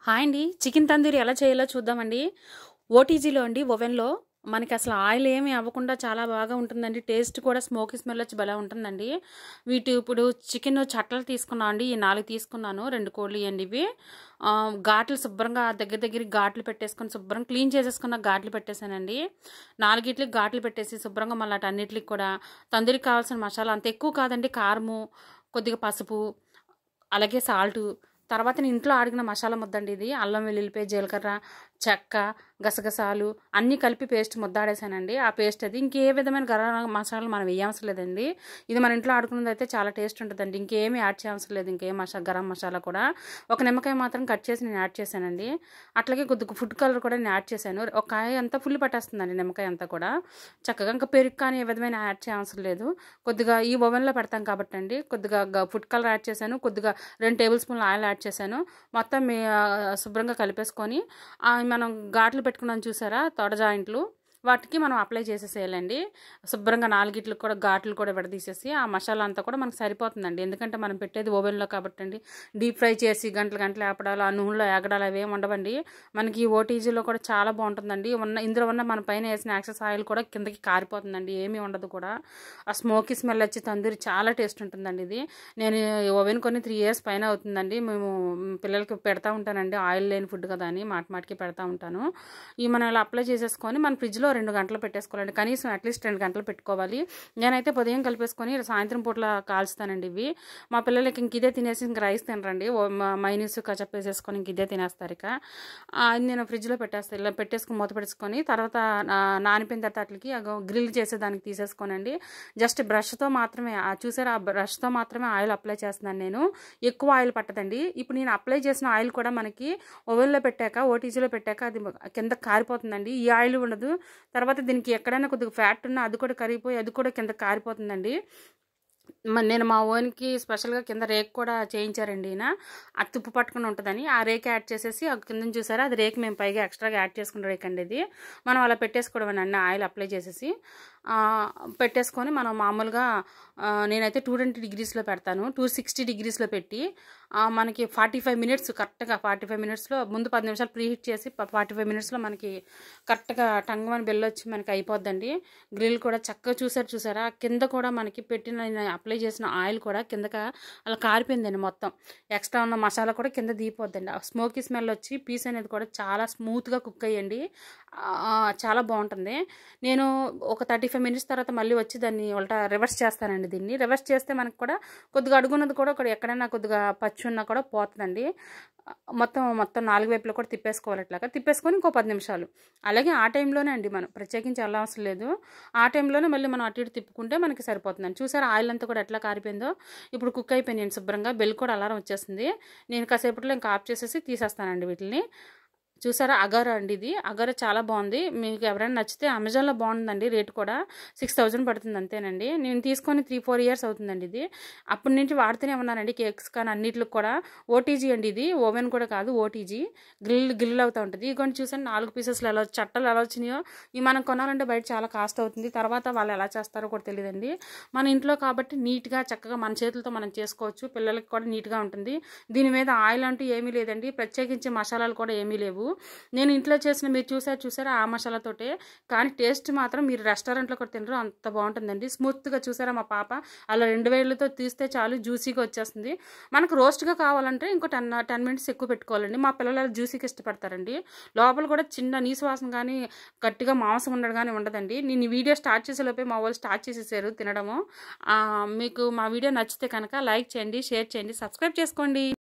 hi అండి chicken tandoori ఎలా చేయాలో చూద్దామండి ఓటీజీలో అండి ఓవెన్లో మనకి అసలు ఆయిల్ ఏమీ అవ్వకుండా చాలా బాగా ఉంటుందండి టేస్ట్ కూడా స్మోకీ స్మెల్ వచ్చి భలే ఉంటుందండి వీటి ఇప్పుడు చికెన్ చట్టలు తీసుకున్నాను అండి ఈ నాలుగు తీసుకున్నాను రెండు కోళ్ళు అండి ఇవి ఆ, ఘాట్లు శుభ్రంగా దగ్గర దగ్గర ఘాట్లు పెట్టేసుకొని శుభ్రం క్లీన్ చేసేసుకున్న ఘాట్లు పెట్టేశానండి నాలుగిట్లకి ఘాట్లు పెట్టేసి శుభ్రంగా మళ్ళీ అన్నిటికి కూడా తందూరికి కావాల్సిన మసాలా అంత ఎక్కువ కాదండి కారము కొద్దిగా పసుపు అలాగే సాల్టు తర్వాత నేను ఇంట్లో ఆడిగిన మసాలా ముద్దండి ఇది అల్లం వెల్లుల్లిపాయ జీలకర్ర చెక్క గసగసాలు అన్నీ కలిపి పేస్ట్ ముద్దాడేసానండి ఆ పేస్ట్ అది ఇంకే విధమైన గరం మసాలాలు మనం వేయవసరం లేదండి ఇది మన ఇంట్లో ఆడుకున్నది అయితే చాలా టేస్ట్ ఉంటుందండి ఇంకేమీ యాడ్ చేయవసరం లేదు ఇంకేం మసా గరం మసాలా కూడా ఒక నిమ్మకాయ మాత్రం కట్ చేసి నేను యాడ్ చేశానండి అట్లాగే కొద్దిగా ఫుడ్ కలర్ కూడా నేను యాడ్ చేశాను ఒక కాయ అంతా ఫుల్ పట్టేస్తుందండి నిమ్మకాయ అంతా కూడా చక్కగా ఇంకా పెరుగు కానీ ఏ విధమైన యాడ్ చేయవసరం లేదు కొద్దిగా ఈ ఓవెన్లో పెడతాం కాబట్టి అండి కొద్దిగా గ- ఫుడ్ కలర్ యాడ్ చేశాను కొద్దిగా రెండు టేబుల్ స్పూన్లు ఆయిల్ యాడ్ చేశాను మొత్తం మీ ఆ, శుభ్రంగా కలిపేసుకొని ఆ, మనం ఘాట్లు పెట్టుకున్నాం చూసారా తొడ జాయింట్లు వాటికి మనం అప్లై చేసేసేయాలండి శుభ్రంగా నాలుగిట్లు కూడా ఘాట్లు కూడా విడదీసేసి ఆ మసాలా అంతా కూడా మనకు సరిపోతుందండి ఎందుకంటే మనం పెట్టేది ఓవెన్లో కాబట్టి అండి డీప్ ఫ్రై చేసి గంటలు గంటలు ఆపడాలు ఆ నూనెలో ఎగడాలు అవి ఏమి ఉండవండి మనకి ఈ ఓటీజీలో కూడా చాలా బాగుంటుందండి ఉన్న ఇందులో ఉన్న మన పైన వేసిన యాక్సెస్ ఆయిల్ కూడా కిందకి కారిపోతుందండి ఏమీ ఉండదు కూడా ఆ స్మోకీ స్మెల్ వచ్చి తందూరి చాలా టేస్ట్ ఉంటుందండి ఇది నేను ఈ ఓవెన్ కొన్ని త్రీ ఇయర్స్ పైన అవుతుందండి మేము మ్, పిల్లలకి పెడతా ఉంటానండి ఆయిల్ లేని ఫుడ్ కదా అని మాటి మాటికి పెడతా ఉంటాను ఈ మనం ఇలా అప్లై చేసేసుకొని మన ఫ్రిడ్జ్లో రెండు గంటలు పెట్టేసుకోవాలండి కనీసం అట్లీస్ట్ రెండు గంటలు పెట్టుకోవాలి నేనైతే ఉదయం కలిపేసుకొని సాయంత్రం పూట్ల కాల్స్తానండి ఇవి మా పిల్లలకి ఇంక ఇదే తినేసి ఇంక రైస్ తినరండి ఓ మ- మైనీస్ కచప్ వేసేసుకొని ఇంక ఇదే తినేస్తారు ఇక ఆ, ఇది నేను ఫ్రిడ్జ్లో పెట్టేస్తాను ఇలా పెట్టేసుకొని మూత పెట్టేసుకొని తర్వాత నా- నానిపోయిన తర్వాత అట్లకి గ్రిల్ చేసేదానికి తీసేసుకోనండి జస్ట్ బ్రష్తో మాత్రమే ఆ చూసారా ఆ బ్రష్తో మాత్రమే ఆయిల్ అప్లై చేస్తున్నాను నేను ఎక్కువ ఆయిల్ పట్టదండి ఇప్పుడు నేను అప్లై చేసిన ఆయిల్ కూడా మనకి ఓవెన్లో పెట్టాక ఓటీజీలో పెట్టాక అది కింద కారిపోతుందండి ఈ ఆయిల్ ఉండదు తర్వాత దీనికి ఎక్కడైనా కొద్దిగా ఫ్యాట్ ఉన్నా అది కూడా కరిగిపోయి అది కూడా కింద కారిపోతుందండి మ- నేను మా ఓన్కి స్పెషల్గా కింద రేక్ కూడా చేయించారండి ఈయన ఆ తుప్పు పట్టుకుని ఉంటుందని ఆ రేక్ యాడ్ చేసేసి ఆ కింద చూసారా అది రేక్ మేము పైగా ఎక్స్ట్రాగా యాడ్ చేసుకున్న రేక్ అండి ఇది మనం అలా పెట్టేసుకోవడం అండి ఆయిల్ అప్లై చేసేసి ఆ, పెట్టేసుకొని మనం మామూలుగా ఆ, నేనైతే టూ ట్వంటీ డిగ్రీస్లో పెడతాను టూ సిక్స్టీ డిగ్రీస్లో పెట్టి ఆ, మనకి ఫార్టీ ఫైవ్ మినిట్స్ కరెక్ట్గా ఫార్టీ ఫైవ్ మినిట్స్లో ముందు పది నిమిషాలు ప్రీ హీట్ చేసి ఫార్టీ ఫైవ్ మినిట్స్లో మనకి కరెక్ట్గా టంగమని బెల్ వచ్చి మనకి అయిపోద్దండి గ్రిల్ కూడా చక్కగా చూసారు చూసారా కింద కూడా మనకి పెట్టిన నేను అప్లై చేసిన ఆయిల్ కూడా కిందక అలా కారిపోయిందండి మొత్తం ఎక్స్ట్రా ఉన్న మసాలా కూడా కింద దీపోద్దండి ఆ స్మోకీ స్మెల్ వచ్చి పీస్ అనేది కూడా చాలా స్మూత్గా కుక్ అయ్యండి ఆ, చాలా బాగుంటుంది నేను ఒక థర్టీ ఫైవ్ మినిట్స్ తర్వాత మళ్ళీ వచ్చి దాన్ని ఉల్టా రివర్స్ చేస్తానండి దీన్ని రివర్స్ చేస్తే మనకు కూడా కొద్దిగా అడుగున్నది కూడా ఇక్కడ ఎక్కడైనా కొద్దిగా పచ్చి ఉన్నా కూడా పోతుందండి మొత్తం మొత్తం నాలుగు వైపులో కూడా తిప్పేసుకోవాలి ఇట్లాగా తిప్పేసుకొని ఇంకో పది నిమిషాలు అలాగే ఆ టైంలోనే అండి మనం ప్రత్యేకించి వెళ్ళవసరం లేదు ఆ టైంలోనే మళ్ళీ మనం అటు ఇటు తిప్పుకుంటే మనకి సరిపోతుందండి చూసారా ఆయిల్ అంతా కూడా ఎట్లా కారిపోయిందో ఇప్పుడు కుక్ అయిపోయింది శుభ్రంగా బెల్ కూడా అలారం వచ్చేసింది నేను కాసేపట్లో ఇంకా ఆఫ్ చేసేసి తీసేస్తానండి వీటిని చూసారా అగారా అండి ఇది అగారా చాలా బాగుంది మీకు ఎవరైనా నచ్చితే అమెజాన్లో బాగుందండి రేట్ కూడా సిక్స్ థౌజండ్ పడుతుంది అంతేనండి నేను తీసుకొని త్రీ ఫోర్ ఇయర్స్ అవుతుందండి ఇది అప్పటి నుంచి వాడుతూనే ఉన్నానండి కేక్స్ కానీ అన్నిటికి కూడా ఓటీజీ అండి ఇది ఓవెన్ కూడా కాదు ఓటీజీ గ్రిల్ గ్రిల్ అవుతూ ఉంటుంది ఇదిగోండి చూసాను నాలుగు పీసెస్లు ఎలా చట్టలు ఎలా వచ్చినాయో ఇవి మనం కొనాలంటే బయట చాలా కాస్ట్ అవుతుంది తర్వాత వాళ్ళు ఎలా చేస్తారో కూడా తెలియదండి మన ఇంట్లో కాబట్టి నీట్గా చక్కగా మన చేతులతో మనం చేసుకోవచ్చు పిల్లలకి కూడా నీట్గా ఉంటుంది దీని మీద ఆయిల్ అంటూ ఏమీ లేదండి ప్రత్యేకించి మసాలాలు కూడా ఏమీ లేవు నేను ఇంట్లో చేసిన మీరు చూసారు చూసారా ఆ మసాలాతోటే కానీ టేస్ట్ మాత్రం మీరు రెస్టారెంట్లో కూడా తినరు అంత బాగుంటుందండి స్మూత్గా చూసారా మా పాప అలా రెండు వేలతో తీస్తే చాలు జ్యూసీగా వచ్చేస్తుంది మనకు రోస్ట్గా కావాలంటే ఇంకో టెన్ టెన్ మినిట్స్ ఎక్కువ పెట్టుకోవాలండి మా పిల్లలు జ్యూసీకి ఇష్టపడతారండి లోపల కూడా చిన్న నీసు వాసన కానీ గట్టిగా మాంసం ఉండడం కానీ ఉండదండి నేను ఈ వీడియో స్టార్ట్ చేసేలోపే మా వాళ్ళు స్టార్ట్ చేసేసారు తినడము ఆ, మీకు మా వీడియో నచ్చితే కనుక లైక్ చేయండి షేర్ చేయండి సబ్స్క్రైబ్ చేసుకోండి